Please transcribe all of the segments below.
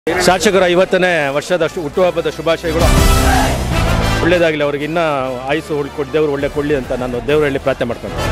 ಶಾಸಕರ ಐವತ್ತನೇ ವರ್ಷದ ಶು- ಹುಟ್ಟುಹಬ್ಬದ ಶುಭಾಶಯಗಳು ಒಳ್ಳೇದಾಗಲಿ ಅವ್ರಿಗೆ ಇನ್ನೂ ಆಯುಸು ಕೊಟ್ಟು ದೇವ್ರು ಒಳ್ಳೆ ಕೊಡಲಿ ಅಂತ ನಾನು ದೇವರಲ್ಲಿ ಪ್ರಾರ್ಥನೆ ಮಾಡ್ಕೊಂತೀನಿ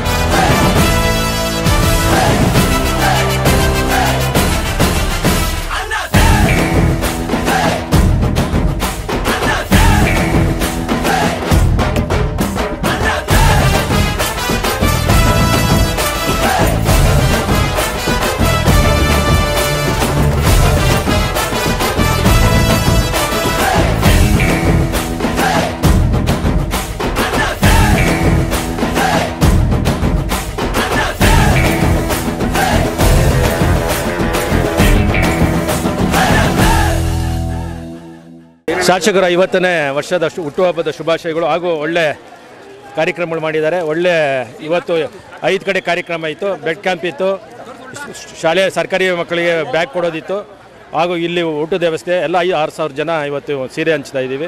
ಶಾಸಕರ ಐವತ್ತನೇ ವರ್ಷದ ಶು- ಹುಟ್ಟುಹಬ್ಬದ ಶುಭಾಶಯಗಳು ಹಾಗೂ ಒಳ್ಳೆ ಕಾರ್ಯಕ್ರಮಗಳು ಮಾಡಿದ್ದಾರೆ ಒಳ್ಳೆ ಇವತ್ತು ಐದು ಕಡೆ ಕಾರ್ಯಕ್ರಮ ಇತ್ತು ಬ್ಲಡ್ ಕ್ಯಾಂಪ್ ಇತ್ತು ಶ- ಶಾಲೆ ಸರ್ಕಾರಿ ಮಕ್ಕಳಿಗೆ ಬ್ಯಾಗ್ ಕೊಡೋದಿತ್ತು ಹಾಗೂ ಇಲ್ಲಿ ಊಟದ ವ್ಯವಸ್ಥೆ ಎಲ್ಲ ಐದು ಆರು ಸಾವಿರ ಜನ ಇವತ್ತು ಸೀರೆ ಹಂಚ್ತಾ ಇದ್ದೀವಿ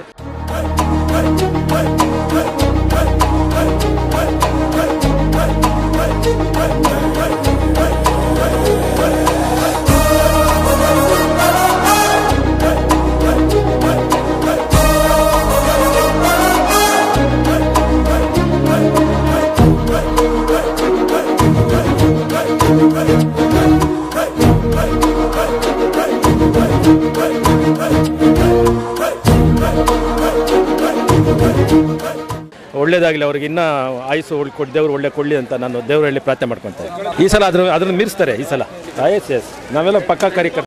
ಒಳ್ಳೇದಾಗಲಿ ಅವ್ರಿಗೆ ಇನ್ನೂ ಆಯುಸು ಕೊಟ್ಟು ದೇವ್ರು ಒಳ್ಳೆ ಕೊಡಲಿ ಅಂತ ನಾನು ದೇವರಲ್ಲಿ ಪ್ರಾರ್ಥನೆ ಮಾಡ್ಕೊತೀನಿ ಈ ಸಲ ಅದ್ರ ಅದನ್ನು ಮೀರಿಸ್ತಾರೆ ಈ ಸಲ ಎಸ್ ಎಸ್ ನಾವೆಲ್ಲ ಪಕ್ಕಾ ಕಾರ್ಯಕರ್ತ